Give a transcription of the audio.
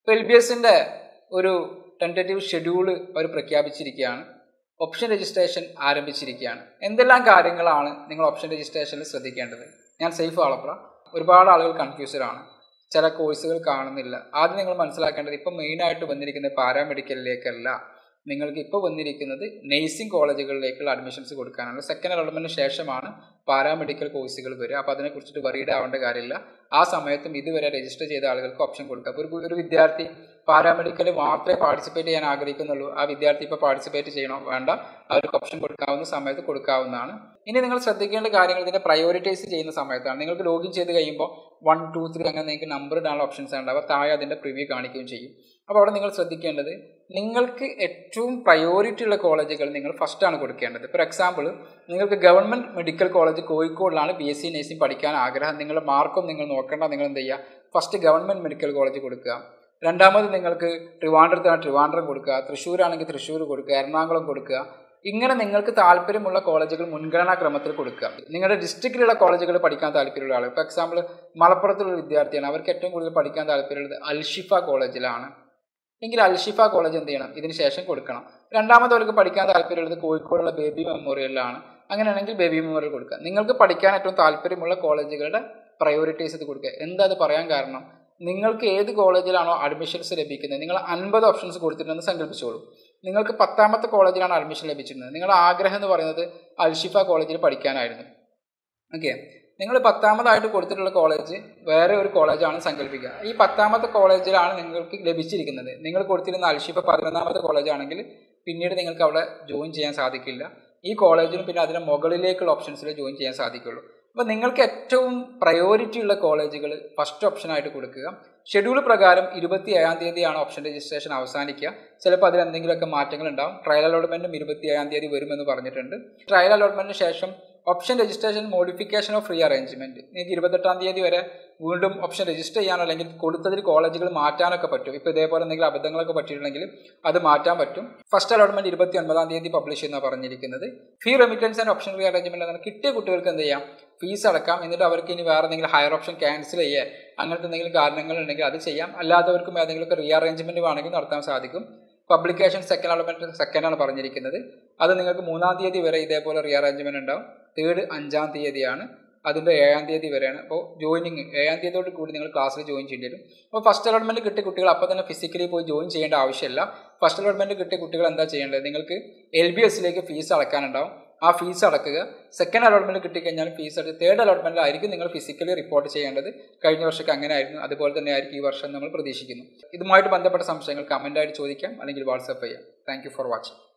ഇപ്പോൾ L B എസിൻ്റെ ഒരു ടെൻറ്റേറ്റീവ് ഷെഡ്യൂൾ അവർ പ്രഖ്യാപിച്ചിരിക്കുകയാണ് ഓപ്ഷൻ രജിസ്ട്രേഷൻ ആരംഭിച്ചിരിക്കുകയാണ് എന്തെല്ലാം കാര്യങ്ങളാണ് നിങ്ങൾ ഓപ്ഷൻ രജിസ്ട്രേഷനിൽ ശ്രദ്ധിക്കേണ്ടത് ഞാൻ സേഫ് ആളപ്ര ഒരുപാട് ആളുകൾ കൺഫ്യൂസ്ഡ് ആണ് ചില കോഴ്സുകൾ കാണുന്നില്ല ആദ്യം നിങ്ങൾ മനസ്സിലാക്കേണ്ടത് ഇപ്പം മെയിനായിട്ട് വന്നിരിക്കുന്നത് പാരാമെഡിക്കലിലേക്കല്ല നിങ്ങൾക്ക് ഇപ്പോൾ വന്നിരിക്കുന്നത് നേഴ്സിംഗ് കോളേജുകളിലേക്കുള്ള അഡ്മിഷൻസ് കൊടുക്കാനാണ് സെക്കൻഡ് അലോട്ട്മെൻറ്റിന് ശേഷമാണ് പാരാമെഡിക്കൽ കോഴ്സുകൾ വരിക അപ്പോൾ അതിനെക്കുറിച്ചിട്ട് വറീഡ് ആവേണ്ട കാര്യമില്ല ആ സമയത്തും ഇതുവരെ രജിസ്റ്റർ ചെയ്ത ആളുകൾക്ക് ഓപ്ഷൻ കൊടുക്കുക അപ്പോൾ ഒരു ഒരു വിദ്യാർത്ഥി പാരാമെഡിക്കൽ മാത്രമേ പാർട്ടിസിപ്പേറ്റ് ചെയ്യാൻ ആഗ്രഹിക്കുന്നുള്ളൂ ആ വിദ്യാർത്ഥി ഇപ്പോൾ പാർട്ടിസിപ്പേറ്റ് ചെയ്യണോ വേണ്ട അവർക്ക് ഓപ്ഷൻ കൊടുക്കാവുന്ന സമയത്ത് കൊടുക്കാവുന്നതാണ് ഇനി നിങ്ങൾ ശ്രദ്ധിക്കേണ്ട കാര്യങ്ങൾ ഇതിൻ്റെ പ്രയോറിറ്റൈസ് ചെയ്യുന്ന സമയത്താണ് നിങ്ങൾക്ക് ലോഗിൻ ചെയ്ത് കഴിയുമ്പോൾ വൺ ടു ത്രീ അങ്ങനെ നിങ്ങൾക്ക് നമ്പർ ഇടാനുള്ള ഓപ്ഷൻസ് ഉണ്ടാവുക താഴെ അതിൻ്റെ പ്രിവ്യൂ കാണിക്കുകയും ചെയ്യും അപ്പോൾ അവിടെ നിങ്ങൾ ശ്രദ്ധിക്കേണ്ടത് നിങ്ങൾക്ക് ഏറ്റവും പ്രയോറിറ്റി ഉള്ള കോളേജുകൾ നിങ്ങൾ ഫസ്റ്റാണ് കൊടുക്കേണ്ടത് ഫോർ എക്സാമ്പിൾ നിങ്ങൾക്ക് ഗവൺമെൻറ് മെഡിക്കൽ കോളേജ് കോഴിക്കോടിലാണ് ബി എസ് സി നഴ്സിംഗ് പഠിക്കാൻ ആഗ്രഹം നിങ്ങളുടെ മാർക്കും നിങ്ങൾ നോക്കേണ്ട നിങ്ങൾ എന്ത് ചെയ്യുക ഫസ്റ്റ് ഗവൺമെൻറ് മെഡിക്കൽ കോളേജ് കൊടുക്കുക രണ്ടാമത് നിങ്ങൾക്ക് ട്രിവാൻഡ്രത്താണ് ട്രിവാൻഡ്രം കൊടുക്കുക തൃശ്ശൂരാണെങ്കിൽ തൃശ്ശൂർ കൊടുക്കുക എറണാകുളം കൊടുക്കുക ഇങ്ങനെ നിങ്ങൾക്ക് താല്പര്യമുള്ള കോളേജുകൾ മുൻഗണനാ ക്രമത്തിൽ കൊടുക്കുക നിങ്ങളുടെ ഡിസ്ട്രിക്റ്റിലുള്ള കോളേജുകൾ പഠിക്കാൻ താല്പര്യമുള്ള ആൾ ഇപ്പോൾ എക്സാമ്പിൾ മലപ്പുറത്തുള്ള വിദ്യാർത്ഥിയാണ് അവർക്ക് ഏറ്റവും കൂടുതൽ പഠിക്കാൻ താല്പര്യമുള്ളത് അൽഷിഫ കോളേജിലാണ് എങ്കിൽ അൽഷിഫ കോളേജ് എന്ത് ചെയ്യണം ഇതിന് ശേഷം കൊടുക്കണം രണ്ടാമത് അവർക്ക് പഠിക്കാൻ താല്പര്യമുള്ളത് കോഴിക്കോടുള്ള ബേബി മെമ്മോറിയലിലാണ് അങ്ങനെയാണെങ്കിൽ ബേബി മെമ്മോറിയൽ കൊടുക്കുക നിങ്ങൾക്ക് പഠിക്കാൻ ഏറ്റവും താല്പര്യമുള്ള കോളേജുകളുടെ പ്രയോറിറ്റൈസ് ഇത് കൊടുക്കുക എന്താ അത് പറയാൻ കാരണം നിങ്ങൾക്ക് ഏത് കോളേജിലാണോ അഡ്മിഷൻസ് ലഭിക്കുന്നത് നിങ്ങൾ അൻപത് ഓപ്ഷൻസ് കൊടുത്തിട്ടുണ്ടെന്ന് സങ്കല്പിച്ചോളൂ നിങ്ങൾക്ക് പത്താമത്തെ കോളേജിലാണ് അഡ്മിഷൻ ലഭിച്ചിരുന്നത് നിങ്ങളുടെ ആഗ്രഹം എന്ന് പറയുന്നത് അൽഷിഫ കോളേജിൽ പഠിക്കാനായിരുന്നു ഓക്കെ നിങ്ങൾ പത്താമതായിട്ട് കൊടുത്തിട്ടുള്ള കോളേജ് വേറെ ഒരു കോളേജാണ് സങ്കല്പിക്കുക ഈ പത്താമത്തെ കോളേജിലാണ് നിങ്ങൾക്ക് ലഭിച്ചിരിക്കുന്നത് നിങ്ങൾ കൊടുത്തിരുന്ന അൽഷിഫ പതിനൊന്നാമത്തെ കോളേജാണെങ്കിൽ പിന്നീട് നിങ്ങൾക്ക് അവിടെ ജോയിൻ ചെയ്യാൻ സാധിക്കില്ല ഈ കോളേജിനും പിന്നെ അതിന് മുകളിലേക്കുള്ള ഓപ്ഷൻസിൽ ജോയിൻ ചെയ്യാൻ സാധിക്കുള്ളൂ അപ്പോൾ നിങ്ങൾക്ക് ഏറ്റവും പ്രയോറിറ്റി ഉള്ള കോളേജുകൾ ഫസ്റ്റ് ഓപ്ഷനായിട്ട് കൊടുക്കുക ഷെഡ്യൂൾ പ്രകാരം ഇരുപത്തി ഏഴാം തീയതിയാണ് ഓപ്ഷൻ രജിസ്ട്രേഷൻ അവസാനിക്കുക ചിലപ്പോൾ അതിൽ എന്തെങ്കിലുമൊക്കെ മാറ്റങ്ങൾ ഉണ്ടാവും ട്രയൽ അലോട്ട്മെൻറ്റും ഇരുപത്തി ഏഴാം തീയതി വരുമെന്ന് പറഞ്ഞിട്ടുണ്ട് ട്രയൽ അലോട്ട്മെൻറ്റിന് ശേഷം option registration modification of free arrangement നിങ്ങൾക്ക് ഇരുപത്തെട്ടാം തീയതി വരെ വീണ്ടും ഓപ്ഷൻ രജിസ്റ്റർ ചെയ്യാനോ അല്ലെങ്കിൽ കൊടുത്തതിൽ കോളേജുകൾ മാറ്റാനൊക്കെ പറ്റും ഇപ്പോൾ ഇതേപോലെ എന്തെങ്കിലും അബദ്ധങ്ങളൊക്കെ പറ്റിയിട്ടുണ്ടെങ്കിൽ അത് മാറ്റാൻ പറ്റും ഫസ്റ്റ് അലോട്ട്മെൻറ്റ് ഇരുപത്തി ഒൻപതാം തീയതി പബ്ലിഷ് ചെയ്യുന്ന പറഞ്ഞിരിക്കുന്നത് fee remittance and option rearrangement എന്നാണ് കിട്ടിയ കുട്ടികൾക്ക് എന്ത് ചെയ്യാം ഫീസ് അടക്കാം എന്നിട്ട് അവർക്ക് ഇനി വേറെ എന്തെങ്കിലും ഹയർ ഓപ്ഷൻ ക്യാൻസൽ ചെയ്യുക അങ്ങനത്തെ എന്തെങ്കിലും കാരണങ്ങൾ ഉണ്ടെങ്കിൽ അത് ചെയ്യാം അല്ലാത്തവർക്കും ഏതെങ്കിലുമൊക്കെ റീ അറേഞ്ച്മെൻറ്റ് വേണമെങ്കിൽ നടത്താൻ സാധിക്കും പബ്ലിക്കേഷൻ സെക്കൻഡ് അലോട്ട്മെൻറ്റ് സെക്കൻഡാണ് പറഞ്ഞിരിക്കുന്നത് അത് നിങ്ങൾക്ക് മൂന്നാം തീയതി വരെ ഇതേപോലെ റീ അറേഞ്ച്മെൻറ്റ് ഉണ്ടാവും തേർഡ് അഞ്ചാം തീയതിയാണ് അതിൻ്റെ ഏഴാം തീയതി വരെയാണ് അപ്പോൾ ജോയിനിങ് ഏഴാം തീയതിയോട് കൂടി നിങ്ങൾ ക്ലാസ്സിൽ ജോയിൻ ചെയ്യേണ്ടി വരും അപ്പോൾ ഫസ്റ്റ് അലോട്ട്മെൻറ്റ് കിട്ടിയ കുട്ടികൾ അപ്പോൾ തന്നെ ഫിസിക്കലി പോയി ജോയിൻ ചെയ്യേണ്ട ആവശ്യമില്ല ഫസ്റ്റ് അലോട്ട്മെൻറ്റ് കിട്ടിയ കുട്ടികൾ എന്താ ചെയ്യേണ്ടത് നിങ്ങൾക്ക് എൽ ബി എസിലേക്ക് ഫീസ് അടക്കാനുണ്ടാവും ആ ഫീസ് അടക്കുക സെക്കൻഡ് അലോട്ട്മെൻറ്റ് കിട്ടിക്കഴിഞ്ഞാൽ ഫീസ് അടച്ച് തേർഡ് അലോട്ട്മെൻറ്റിലായിരിക്കും നിങ്ങൾ ഫിസിക്കലി റിപ്പോർട്ട് ചെയ്യേണ്ടത് കഴിഞ്ഞ വർഷമൊക്കെ അങ്ങനെ ആയിരുന്നു അതുപോലെ തന്നെ ആയിരിക്കും ഈ വർഷം നമ്മൾ പ്രതീക്ഷിക്കുന്നു ഇതുമായിട്ട് ബന്ധപ്പെട്ട സംശയങ്ങൾ കമൻ്റായിട്ട് ചോദിക്കാം അല്ലെങ്കിൽ വാട്സപ്പ് ചെയ്യാം താങ്ക് ഫോർ വാച്ചിങ്